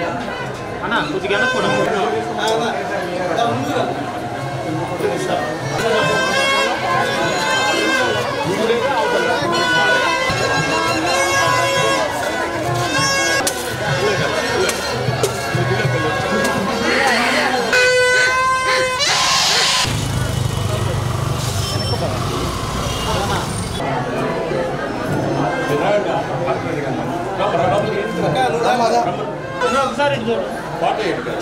అన్న కొద్దిగా వెనక్కి కూడా అన్న ఒకసారి ఇటు చూడు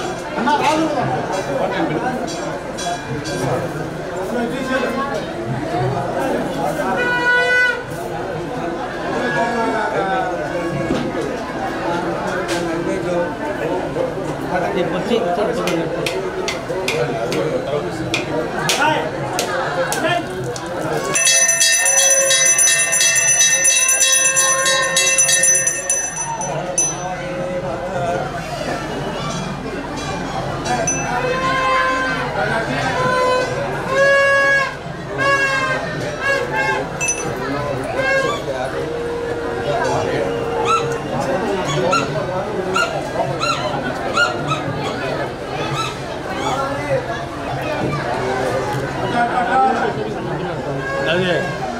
రేపు వచ్చి అదే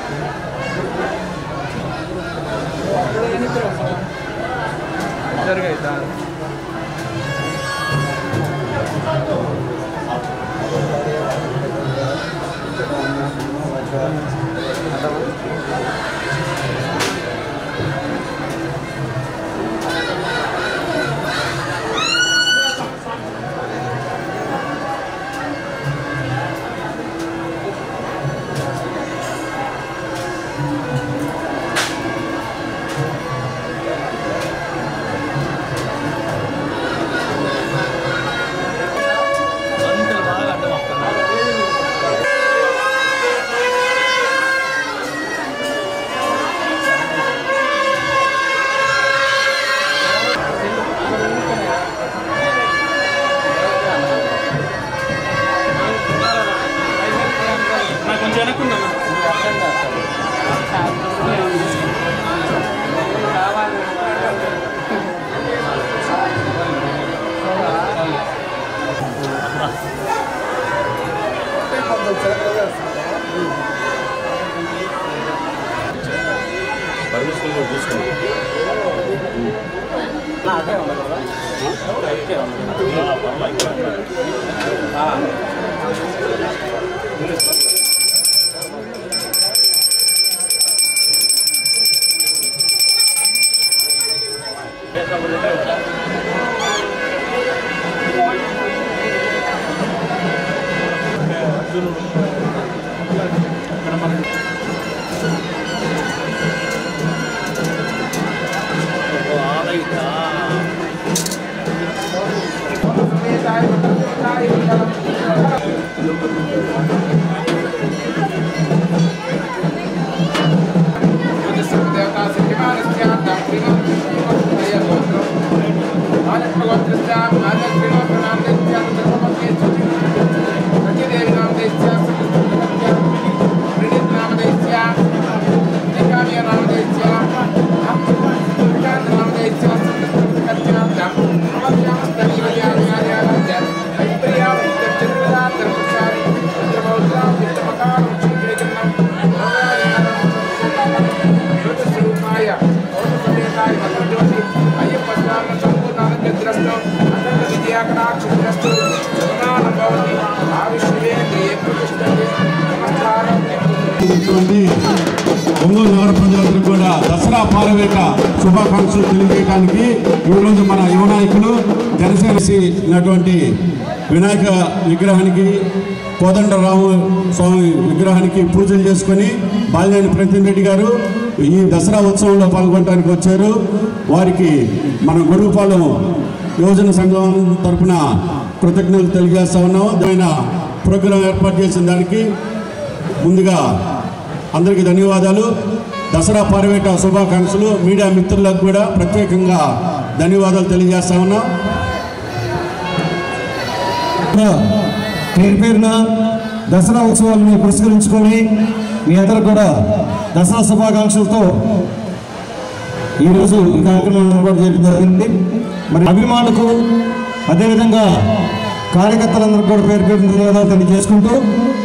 అంతలు బాగా అడ్డం వస్తున్నారు నాకు కొంచెం వెనక్కుందా పర్మిషన్ కూడా చూసుకోండి అదే ఉండదు కదా ఓకే ఆలయితా ఉన్నటువంటి ఒంగోలు నగర ప్రజలందరూ కూడా దసరా పాలవేట శుభాకాంక్షలు తెలియజేయడానికి ఈరోజు మన యువ నాయకులు జనసేనటువంటి వినాయక విగ్రహానికి కోదండరాము స్వామి విగ్రహానికి పూజలు చేసుకొని బాలినేని ప్రతినిధి రెడ్డి గారు ఈ దసరా ఉత్సవంలో పాల్గొనడానికి వచ్చారు వారికి మన గొడుగుపాలెం యువజన సంఘం తరపున కృతజ్ఞతలు తెలియజేస్తా ఉన్నాం దాని ప్రోగ్రాం ఏర్పాటు చేసిన దానికి ముందుగా అందరికీ ధన్యవాదాలు దసరా పారవేట శుభాకాంక్షలు మీడియా మిత్రులకు కూడా ప్రత్యేకంగా ధన్యవాదాలు తెలియజేస్తా ఉన్నాం పేరు పేరున దసరా ఉత్సవాలను పురస్కరించుకొని మీ అందరూ కూడా దసరా శుభాకాంక్షలతో ఈరోజు ఈ కార్యక్రమం ఏర్పాటు చేయడం జరిగింది మరి అభిమానులకు అదేవిధంగా కార్యకర్తలందరూ కూడా పేరు పేరు ధన్యవాదాలు తెలియజేసుకుంటూ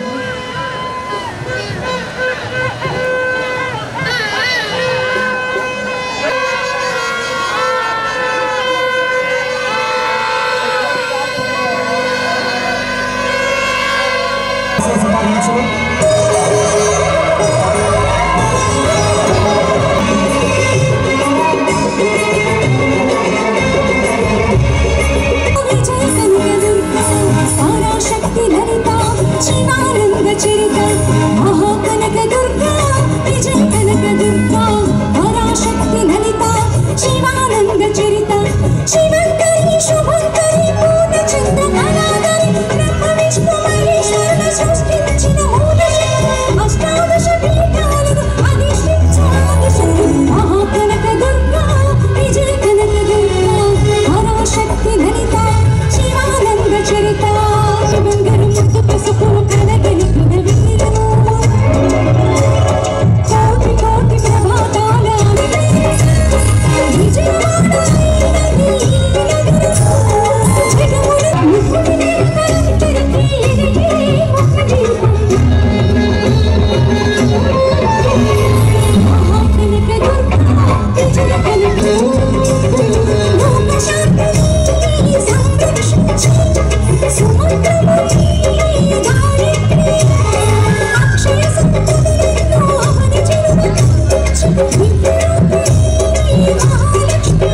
విజయ కనకదుర్గ పరాశక్తి లలిత శివానంద చరిత మహాకనక దుర్గ విజయ కనకదుర్గ పరాశక్తి లలిత శివానంద చరిత శివంకరి శుభంకరి పూర్ణచంద్ర కళాధరి బ్రహ్మ విష్ణు మహేశ్వరుల సృష్టించిన మూల అష్టాదశ పీఠాలను అధిష్ఠించాది శక్తి మహాకనక దుర్గా విజయ కనక దుర్గా పరాశక్తి లలిత శివానంద చరిత శివంగరు ముద్దు పసుపు కనకని కుదవిరను కోటి కోటి ప్రభాతాల విజయవాడ జగమున ముక్కుని కరంకరికి మహాకనక దుర్గా విజయ కనక లోక శాంతి సంరక్షించి సుమంత్రముని గాయత్రి అక్షయ సంపదలను అవని చిరునవ్వుంచి విద్యార్థి మహాలక్ష్మి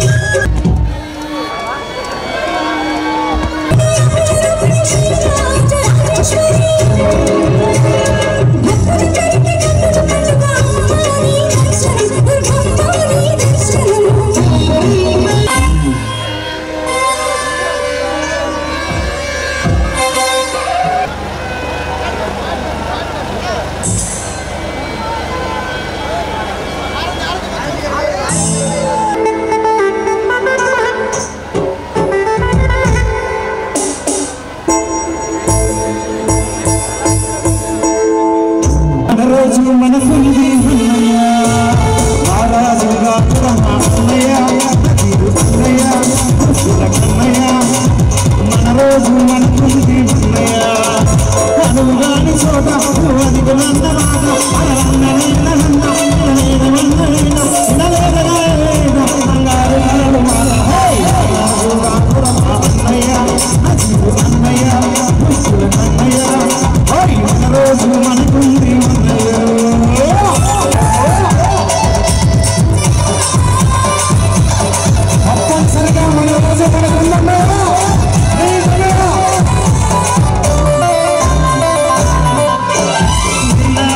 మన రోజు మనకు ఇది అన్నయ్య మహారాజుగా అన్నయ్య తీరు అన్నయ్య భక్తుల కన్నయ్య మన రోజు మనకు ఇది అన్నయ్య అనుగాని చోట అది నందనాథ అన్ననన్న నన్ననన్న నన్ననన్న బంగారు నన్ను మాల హే రాజుగా అన్నయ్య తీరు అన్నయ్య భక్తుల కన్నయ్య ఓయ్ మన రోజు మనకు ఇది అన్నయ్య తప్పనిసరిగా మన రోజు మనకు ఉందన్నయ్య ప్లీజ్ అన్నయ్య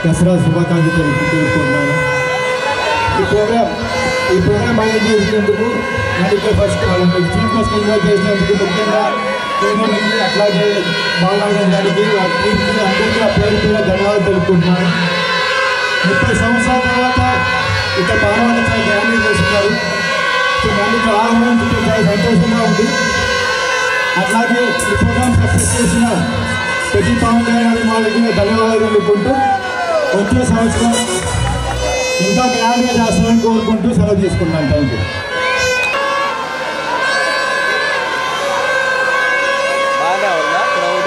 దసరా శుభాకాంక్షలు తెలుపుకుంటున్నాను ఈ ప్రోగ్రామ్ ఈ ప్రోగ్రామ్ మేనేజ్ చేసినందుకు నాకు ఇక్కడ ఫస్ట్ చీఫ్ గెస్ట్ ఇన్వైట్ చేసినందుకు ముఖ్యంగా కేంద్రానికి అట్లాగే బాలనాగం గారికి వారి టీంకి అందరికీ ఆ పేరు పేరు ధన్యవాదాలు తెలుపుకుంటున్నాను ముప్పై సంవత్సరాల తర్వాత ఇక్కడ పాల్గొన చాలా గ్రాండ్గా చేస్తున్నారు సో నన్ను ఇక్కడ ఆహ్వానించడం చాలా సంతోషంగా ఉంది అట్లాగే ఈ ప్రోగ్రామ్ సక్సెస్ చేసిన ప్రతి పవన్ కళ్యాణ్ వాళ్ళకి ధన్యవాదాలు తెలుపుకుంటూ వచ్చే సంవత్సరం ఇంకా గ్రాండ్గా చేస్తామని కోరుకుంటూ సెలవు తీసుకున్నాను థ్యాంక్ యూ బాగానే ఉందా క్రౌడ్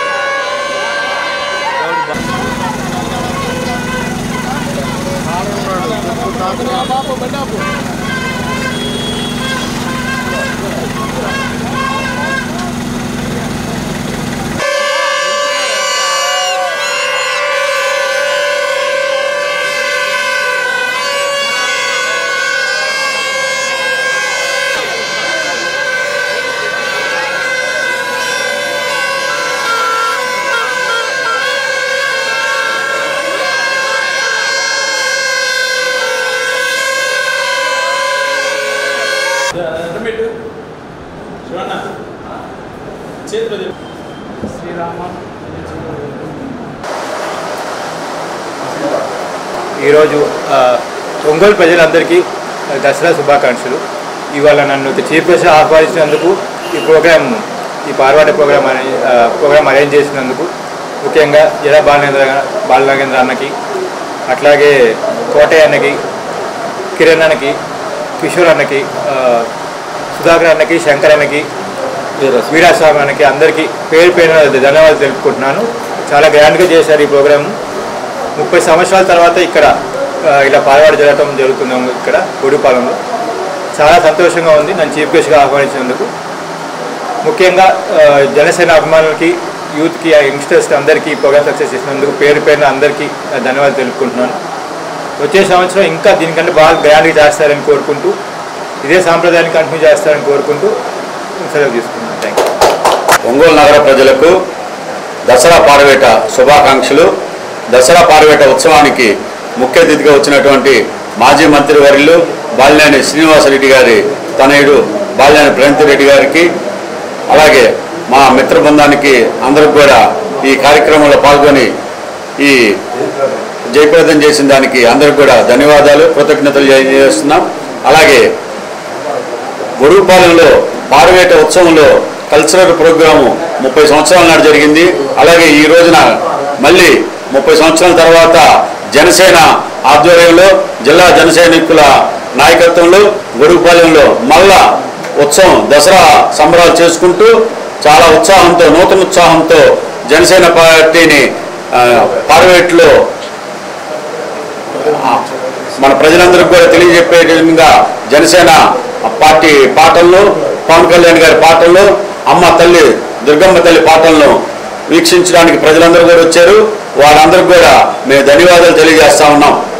పెట్టు శివన్న చేతులు శ్రీరామ ఈరోజు ఆ, ఒంగోలు ప్రజలందరికీ దసరా శుభాకాంక్షలు ఇవాళ నన్ను చీఫ్ గెస్ట్ ఆహ్వానించినందుకు ఈ ప్రోగ్రామ్ ఈ పార్వాడ ప్రోగ్రామ్ అనే ఆ, ప్రోగ్రామ్ అరేంజ్ చేసినందుకు ముఖ్యంగా జడ బాలనేంద్ర బాలనాగేంద్ర అన్నకి అట్లాగే కోటయ్య అన్నకి కిరణ్ అన్నకి కిషోర్ అన్నకి ఆ, సుధాకర్ అన్నకి శంకర్ అన్నకి వీరాస్వామి అన్నకి అందరికీ పేరు పేరు ధన్యవాదాలు తెలుపుకుంటున్నాను చాలా గ్రాండ్గా చేశారు ఈ ప్రోగ్రామ్ ముప్పై సంవత్సరాల తర్వాత ఇక్కడ ఆ, ఇలా పాల్వాడు జరగటం జరుగుతుంది ఇక్కడ గుడిపాలెంలో చాలా సంతోషంగా ఉంది నన్ను చీఫ్ గెస్ట్గా ఆహ్వానించినందుకు ముఖ్యంగా ఆ, జనసేన అభిమానులకి యూత్కి ఆ యంగ్స్టర్స్కి అందరికీ ఈ ప్రోగ్రామ్ సక్సెస్ చేసినందుకు పేరు పేరున అందరికీ ఆ, ధన్యవాదాలు తెలుపుకుంటున్నాను వచ్చే సంవత్సరం ఇంకా దీనికంటే బాగా గ్రాండ్గా చేస్తారని కోరుకుంటూ ఇదే సాంప్రదాయాన్ని కంటిన్యూ చేస్తారని కోరుకుంటూ సెలవు తీసుకున్నాను థ్యాంక్ యూ ఒంగోలు నగర ప్రజలకు దసరా పారవేట శుభాకాంక్షలు దసరా పారవేట ఉత్సవానికి ముఖ్య అతిథిగా వచ్చినటువంటి మాజీ మంత్రి వర్యులు బాలినేని శ్రీనివాసరెడ్డి గారి తనయుడు బాలినేని ప్రేంతి రెడ్డి గారికి అలాగే మా మిత్ర బృందానికి అందరికి కూడా ఈ కార్యక్రమంలో పాల్గొని ఈ జయప్రదం చేసిన దానికి అందరికి కూడా ధన్యవాదాలు కృతజ్ఞతలు తెలియజేస్తున్నాం అలాగే గురుపాలెంలో పారవేట ఉత్సవంలో కల్చరల్ ప్రోగ్రాము ముప్పై సంవత్సరాల నాడు జరిగింది అలాగే ఈ రోజున మళ్ళీ ముప్పై సంవత్సరాల తర్వాత జనసేన ఆధ్వర్యంలో జిల్లా జనసైనికుల నాయకత్వంలో గురుపాలెంలో మళ్ళా ఉత్సవం దసరా సంబరాలు చేసుకుంటూ చాలా ఉత్సాహంతో నూతన ఉత్సాహంతో జనసేన పార్టీని ఆ, పార్లమెంట్లో ఆ, మన ప్రజలందరికీ కూడా తెలియజెప్పే విధంగా జనసేన పార్టీ పాటలను పవన్ కళ్యాణ్ గారి పాటలను అమ్మ తల్లి దుర్గమ్మ తల్లి పాటలను వీక్షించడానికి ప్రజలందరూ కూడా వచ్చారు వాళ్ళందరికీ కూడా మేము ధన్యవాదాలు తెలియజేస్తా ఉన్నాం